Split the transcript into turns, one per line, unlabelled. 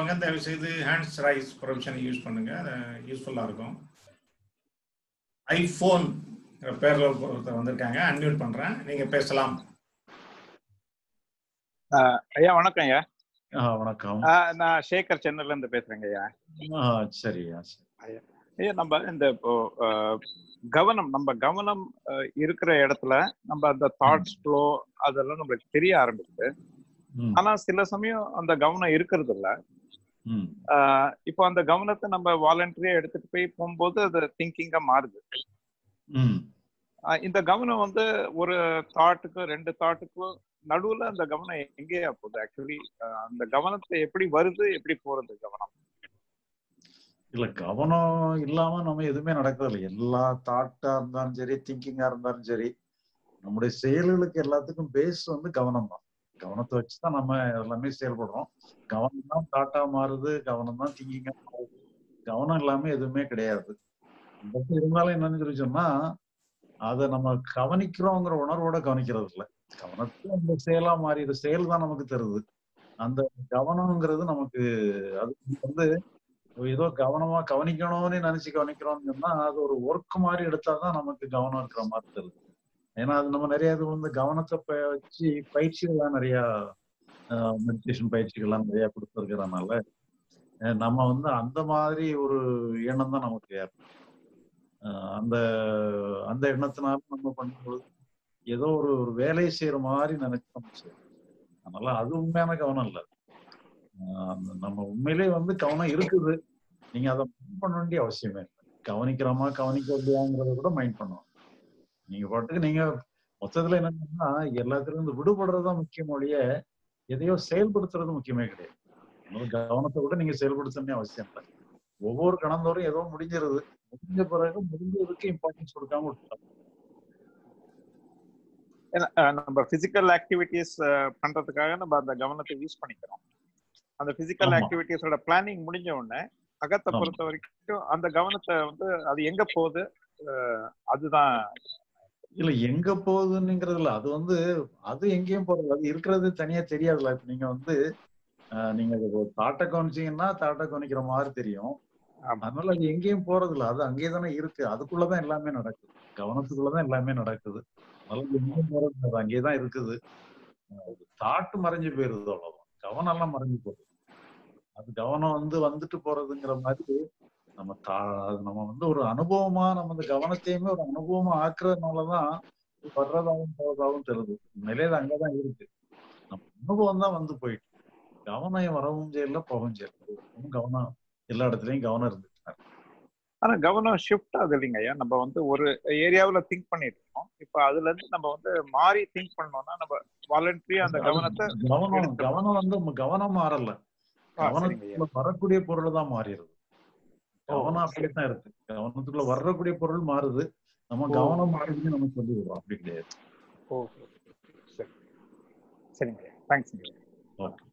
இருக்கிறவங்க தயவு செய்து ஹேண்ட்ஸ் ரைஸ் ப்ரொவிஷன் யூஸ் பண்ணுங்க அது யூஸ்ஃபுல்லாக இருக்கும் ஐஃபோன் பேரில் ஒருத்தர் வந்திருக்காங்க அன்மியூட் பண்ணுறேன் நீங்கள் பேசலாம்
ஐயா வணக்கம் ஐயா
ஆ, வணக்கம்
ஆஹ் நான் சேகர் சென்னையில இருந்து பேசுறேங்க ஐயா
ஆ, சரியா சரி.
ஐயா நம்ம இந்த இப்போ ஆஹ், கவனம் நம்ம கவனம் ஆஹ், இருக்கிற இடத்துல நம்ம அந்த தாட்ஸ் ஃப்ளோ அதெல்லாம் நம்மளுக்கு தெரிய ஆரம்பிக்குது
ம்,
ஆனா சில சமயம் அந்த கவனம் இருக்கிறது இல்ல
ம்,
ஆஹ், இப்போ அந்த கவனத்தை நம்ம வாலண்டரியா எடுத்துட்டு போய் போகும்போது அது திங்கிங்கா மாறுது
ம்.
ஆஹ், இந்த கவனம் வந்து ஒரு தாட்டுக்கும் ரெண்டு தாட்டுக்கும் நடுவுல அந்த கவனம் எங்கேயா போகுது ஆக்சுவலி அந்த கவனத்தை எப்படி வருது எப்படி போறது கவனம்
இல்ல கவனம் இல்லாம நம்ம எதுவுமே நடக்கிறது இல்லை எல்லா தாட்டா இருந்தாலும் சரி திங்கிங்கா இருந்தாலும் சரி நம்முடைய செயல்களுக்கு எல்லாத்துக்கும் பேஸ் வந்து கவனம் தான் கவனத்தை வச்சுதான் நம்ம எல்லாமே செயல்படுறோம் கவனம் தான் தாட்டா மாறுது கவனம் தான் திங்கிங்கா மாறுது கவனம் இல்லாம எதுவுமே கிடையாது பட் இருந்தாலும் என்னன்னு சொல்லி சொன்னா அதை நம்ம கவனிக்கிறோங்கிற உணர்வோட கவனிக்கிறது இல்லை கவனத்துல அந்த செயலா மாறிடுது செயல் தான் நமக்கு தருது அந்த கவனம்ங்கிறது நமக்கு அது வந்து ஏதோ கவனமா கவனிக்கணும்னு நினைச்சு கவனிக்கிறோம்னு சொன்னா அது ஒரு ஒர்க் மாதிரி எடுத்தாதான் நமக்கு கவனம் இருக்கிற மாதிரி தருது ஏன்னா அது நம்ம நிறைய இது வந்து கவனத்தை ப- வச்சு பயிற்சிகள்லாம் நிறைய மெடிடேஷன் பயிற்சிகள்லாம் நிறைய கொடுத்துருக்கிறதுனால அஹ் நம்ம வந்து அந்த மாதிரி ஒரு எண்ணம் தான் நமக்கு ஏற்படும் அஹ் அந்த அந்த எண்ணத்தினால நம்ம பண்ணும்பொழுது ஏதோ ஒரு ஒரு வேலையை செய்யற மாதிரி நினைச்சு நம்ம செய்யறோம் அதனால அது உண்மையான கவனம் இல்லை ஆஹ் அந்த நம்ம உண்மையிலே வந்து கவனம் இருக்குது நீங்க அதை மைண்ட் பண்ண வேண்டிய அவசியமே இல்லை கவனிக்கிறோமா கவனிக்கலையாங்கிறத கூட மைண்ட் பண்ணுவோம் நீங்க பாட்டுக்கு நீங்க மொத்தத்துல என்னன்னா எல்லாத்துலயும் இருந்து விடுபடுறது தான் முக்கியம் ஒழிய எதையோ செயல்படுத்துறது முக்கியமே கிடையாது அதனால கவனத்தை கூட நீங்க செயல்படுத்தணும்னே அவசியம் இல்லை ஒவ்வொரு கணந்தோறும் ஏதோ முடிஞ்சிருது முடிஞ்ச பிறகு முடிஞ்சதுக்கு இம்பார்ட்டன்ஸ் கொடுக்காம விட்டுலாம்
ஏன்னா, அஹ், நம்ம பிசிக்கல் ஆக்டிவிட்டிஸ் பண்றதுக்காக நம்ம அந்த கவனத்தை யூஸ் பண்ணிக்கிறோம் அந்த பிசிக்கல்
ஆமா.
ஆக்டிவிட்டிஸோட பிளானிங் முடிஞ்ச உடனே அகத்தை
ஆமா.
பொறுத்த வரைக்கும் அந்த கவனத்தை வந்து அது எங்க போகுது அஹ், அதுதான்
இல்ல எங்க போகுதுங்கிறது இல்ல அது வந்து அது எங்கேயும் போறது அது இருக்கிறது தனியா தெரியாதுல்ல இப்ப நீங்க வந்து ஆஹ், நீங்க ஒரு தாட்டை கவனிச்சீங்கன்னா தாட்டை கவனிக்கிற மாதிரி தெரியும்
ஆமா.
அதனால அது எங்கேயும் போறது இல்ல அது அங்கேயே தானே இருக்கு அதுக்குள்ளதான் எல்லாமே நடக்குது கவனத்துக்குள்ளதான் எல்லாமே நடக்குது அதனால அது எங்கேயும் போறது இல்ல, அது அங்கேயே தான் இருக்குது தாட்டு மறைஞ்சு போயிருது அவ்வளவுதான் கவனம் எல்லாம் மறைஞ்சு போகுது அது கவனம் வந்து வந்துட்டு போறதுங்கிற மாதிரி நம்ம தா அது நம்ம வந்து ஒரு அனுபவமா நம்ம இந்த கவனத்தையுமே ஒரு அனுபவமா ஆக்குறதுனாலதான் இது வர்றதாகவும் போறதாகவும் தெரியுது உண்மையிலே அது அங்கதான் இருக்கு நம்ம அனுபவம் தான் வந்து போயிட்டு கவனம் வரவும் செய்யல போகவும் செய்யல எப்பவும் கவனம் எல்லா இடத்துலயும் கவனம் இருந்துட்டு
ஆனா கவனம் ஷிஃப்ட் ஆகுது இல்லைங்க ஐயா நம்ம வந்து ஒரு ஏரியாவுல திங்க் பண்ணிட்டு இருக்கோம் இப்ப அதுல இருந்து நம்ம வந்து மாறி திங்க் பண்ணோம்னா நம்ம வாலண்டரியா அந்த கவனத்தை
கவனம்
எடுத்துக்கணும்.
கவனம் வந்து நம்ம கவனம் மாறல
ஆ, சரிங்க ஐயா.
கவனத்துக்குள்ள வரக்கூடிய பொருள் தான் மாறிடுது
ஓ,
கவனம் அப்படித்தான் இருக்கு கவனத்துக்குள்ள வரக்கூடிய பொருள் மாறுது நம்ம
ஓ.
கவனம் மாறுதுன்னு நம்ம சொல்லிடுறோம் அப்படி கிடையாது
ஓ சரி சரிங்க ஐயா தேங்க்ஸ்
ஓகே